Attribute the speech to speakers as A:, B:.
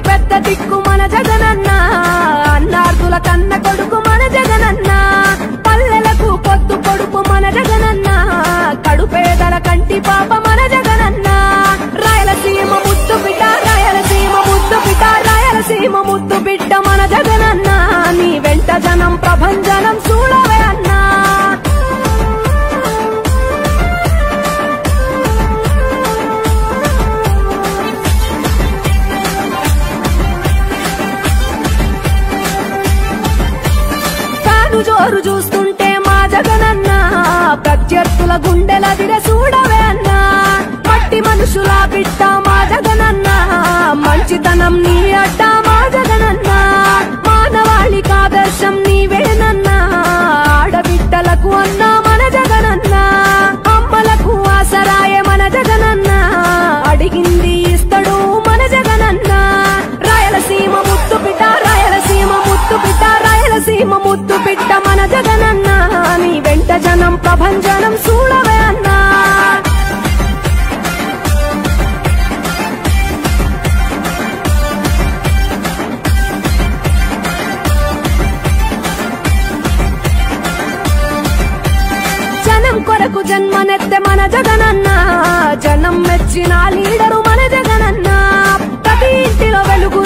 A: పెద్ద దిక్కు మన జగనన్న అన్నార్థుల కన్న కొడుకు మన జగనన్న పల్లెలకు పొద్దు పొడుపు మన జగనన్న కడుపేదల కంటి పాప మన జగనన్న రాయలసీమ ముద్దు బిడ్డ రాయలసీమ ముద్దు బిడ్డ రాయలసీమ ముద్దు బిడ్డ మన జగనన్న నీ వెంట జనం ప్రభంజనం చూడవే అన్నా తాను జోరు చూస్తుంటే మా జగనన్న ప్రత్యర్థుల గుండెల దిర చూడవే అన్నా మట్టి మనుషుల బిడ్డ మా జగనన్న మంచితనం నీ అడ్డ మా జగనన్న మానవాళికి ఆదర్శం నీవేనన్నా ఆడబిడ్డలకు అన్నా మన జగనన్న అమ్మలకు ఆసరాయే మన జగనన్న అడిగింది ఇస్తడు మన జగనన్న రాయలసీమ ముత్తు బిడ్డ రాయలసీమ ముత్తు బిడ్డ రాయలసీమ ముత్తు బిడ్డ మన జగనన్న నీ వెంట జనం ప్రభంజనం చూడవే అన్నా జనం కొరకు జన్మనెత్తె మన జగనన్న జనం మెచ్చిన లీడరు మన జగనన్న ప్రతి ఇంటిలో వెలుగు